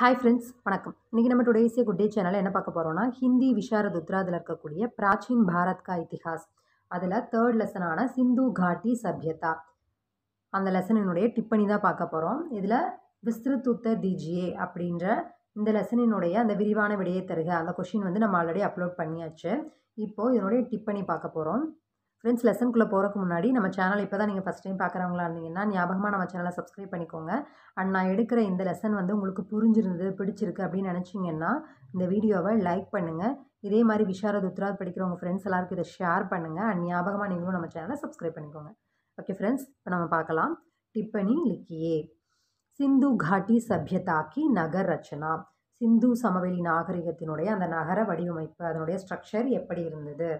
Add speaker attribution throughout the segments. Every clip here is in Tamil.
Speaker 1: ஹாய் ஃப்ரெண்ட்ஸ் வணக்கம் இன்றைக்கி நம்ம டுடேஸே குட் டே சேனலில் என்ன பார்க்க போகிறோம்னா ஹிந்தி விஷாரத் உத்ராதில் இருக்கக்கூடிய பிராச்சீன் பாரத் கா இத்திஹாஸ் அதில் தேர்ட் லெசனான சிந்து காட்டி சப்யதா அந்த லெசனினுடைய டிப்பணி தான் பார்க்க போகிறோம் இதில் விஸ்திருத் உத்தர் தீஜியே அப்படின்ற இந்த லெசனினுடைய அந்த விரிவான விடையை தருக அந்த கொஷின் வந்து நம்ம ஆல்ரெடி அப்லோட் பண்ணியாச்சு இப்போது இதனுடைய டிப்பணி பார்க்க போகிறோம் ஃப்ரெண்ட்ஸ் லெசனுக்குள்ளே போகிறதுக்கு முன்னாடி நம்ம சேனல் இப்போ தான் நீங்கள் ஃபஸ்ட் டைம் பார்க்குறவங்களா இருந்தீங்கன்னா ஞாபகமாக நம்ம சேனலை சப்ஸ்கிரைப் பண்ணிக்கோங்க அண்ட் நான் எடுக்கிற இந்த லெசன் வந்து உங்களுக்கு புரிஞ்சிருந்தது பிடிச்சிருக்கு அப்படின்னு நினச்சிங்கன்னா இந்த வீடியோவை லைக் பண்ணுங்கள் இதே மாதிரி விஷாரத் உத்ராத் படிக்கிற உங்கள் ஃப்ரெண்ட்ஸ் எல்லாருக்கும் இதை ஷேர் பண்ணுங்கள் அண்ட் ஞாபகமாக நீங்களும் நம்ம சேனலை சப்ஸ்கிரைப் பண்ணிக்கோங்க ஓகே ஃப்ரெண்ட்ஸ் இப்போ நம்ம பார்க்கலாம் டிப்பணி லிக்கியே சிந்து காட்டி சபியதாக்கி நகர் ரச்சனா சிந்து சமவெளி நாகரிகத்தினுடைய அந்த நகர வடிவமைப்பு அதனுடைய ஸ்ட்ரக்சர் எப்படி இருந்தது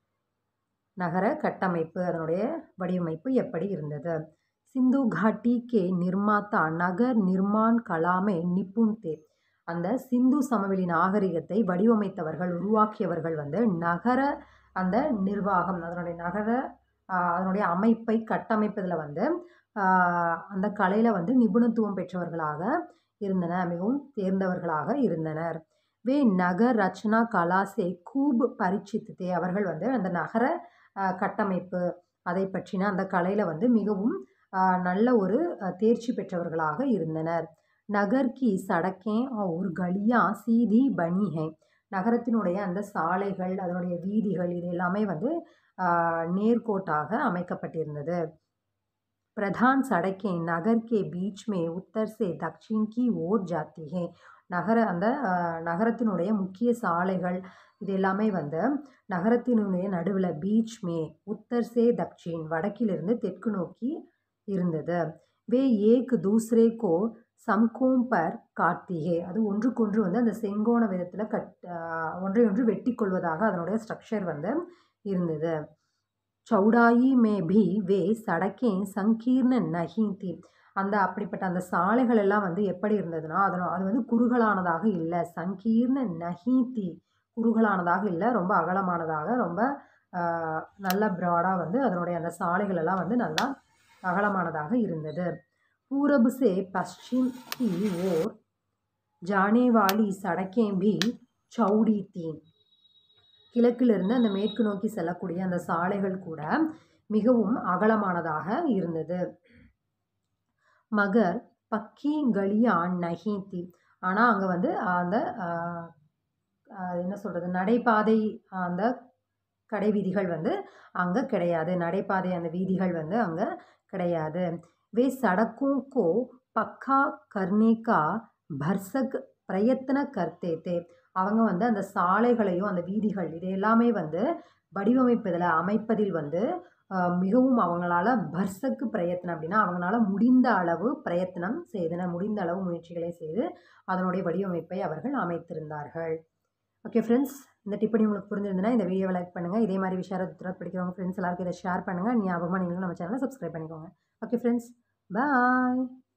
Speaker 1: நகர கட்டமைப்பு அதனுடைய வடிவமைப்பு எப்படி இருந்தது சிந்து घाटी के निर्माता நகர் நிர்மாண் கலாமே நிப்புண் தே அந்த சிந்து சமவெளி நாகரிகத்தை வடிவமைத்தவர்கள் உருவாக்கியவர்கள் வந்து நகர அந்த நிர்வாகம் அதனுடைய நகர அதனுடைய அமைப்பை கட்டமைப்பதில் வந்து அந்த கலையில் வந்து நிபுணத்துவம் பெற்றவர்களாக இருந்தன மிகவும் தேர்ந்தவர்களாக இருந்தனர் வே நகர் ரச்சனா கலாசே கூப் பரிச்சித்தே அவர்கள் வந்து அந்த நகர கட்டமைப்பு அதை பற்றின அந்த கலையில் வந்து மிகவும் நல்ல ஒரு தேர்ச்சி பெற்றவர்களாக இருந்தனர் நகர் கி சடக்கே ஒரு கலியா சீதி பனி ஹை நகரத்தினுடைய அந்த சாலைகள் அதனுடைய வீதிகள் இது எல்லாமே வந்து நேர்கோட்டாக அமைக்கப்பட்டிருந்தது பிரதான் சடக்கே நகர் கே பீச் மே உத்தர் சே தக்ஷின் கி ஓர் ஜாத்தி ஹே நகர அந்த நகரத்தினுடைய முக்கிய சாலைகள் இது எல்லாமே வந்து நகரத்தினுடைய நடுவில் பீச் மே உத்தர் சே தக்ஷின் வடக்கிலிருந்து தெற்கு நோக்கி இருந்தது வே ஏக் தூசரே கோ சம்கோம் பர் கார்த்திகே அது ஒன்றுக்கொன்று வந்து அந்த செங்கோண விதத்தில் கட் ஒன்றை ஒன்று வெட்டி கொள்வதாக அதனுடைய ஸ்ட்ரக்சர் வந்து இருந்தது சௌடாயி மே பி வே சடக்கே சங்கீர்ண நஹீதி அந்த அப்படிப்பட்ட அந்த சாலைகள் எல்லாம் வந்து எப்படி இருந்ததுன்னா அதனால் அது வந்து குறுகலானதாக இல்லை சங்கீர்ண நஹீதி குறுகலானதாக இல்லை ரொம்ப அகலமானதாக ரொம்ப நல்ல ப்ராடாக வந்து அதனுடைய அந்த சாலைகள் எல்லாம் வந்து நல்லா அகலமானதாக இருந்தது பூரப் சே பश्चिम की ओर जाने वाली सड़कें भी चौड़ी थी கிழக்கிலிருந்து அந்த மேற்கு நோக்கி செல்லக்கூடிய அந்த சாலைகள் கூட மிகவும் அகலமானதாக இருந்தது மகர் பக்கி கலியா நஹீத்தி ஆனால் அங்கே வந்து அந்த என்ன சொல்கிறது நடைபாதை அந்த கடை வீதிகள் வந்து அங்கே கிடையாது நடைபாதை அந்த வீதிகள் வந்து அங்கே கிடையாது வே சடக்கும் கோ பக்கா கர்னேக்கா பர்சக் பிரயத்தன கர்த்தே தே அவங்க வந்து அந்த சாலைகளையும் அந்த வீதிகள் இது எல்லாமே வந்து வடிவமைப்பதில் அமைப்பதில் வந்து மிகவும் அவங்களால பர்சக்கு பிரயத்தனம் அப்படின்னா அவங்களால முடிந்த அளவு பிரயத்தனம் செய்தன முடிந்த அளவு முயற்சிகளை செய்து அதனுடைய வடிவமைப்பை அவர்கள் அமைத்திருந்தார்கள் ஓகே ஃப்ரெண்ட்ஸ் இந்த டிப்பணி உங்களுக்கு புரிஞ்சிருந்தனா இந்த வீடியோவை லைக் பண்ணுங்கள் இதே மாதிரி விஷயம் துராத் படிக்கிறவங்க ஃப்ரெண்ட்ஸ் எல்லாருக்கும் இதை ஷேர் பண்ணுங்கள் ஞாபகமாக நீங்களும் நம்ம சேனலை சப்ஸ்கிரைப் பண்ணிக்கோங்க ஓகே ஃப்ரெண்ட்ஸ் பாய்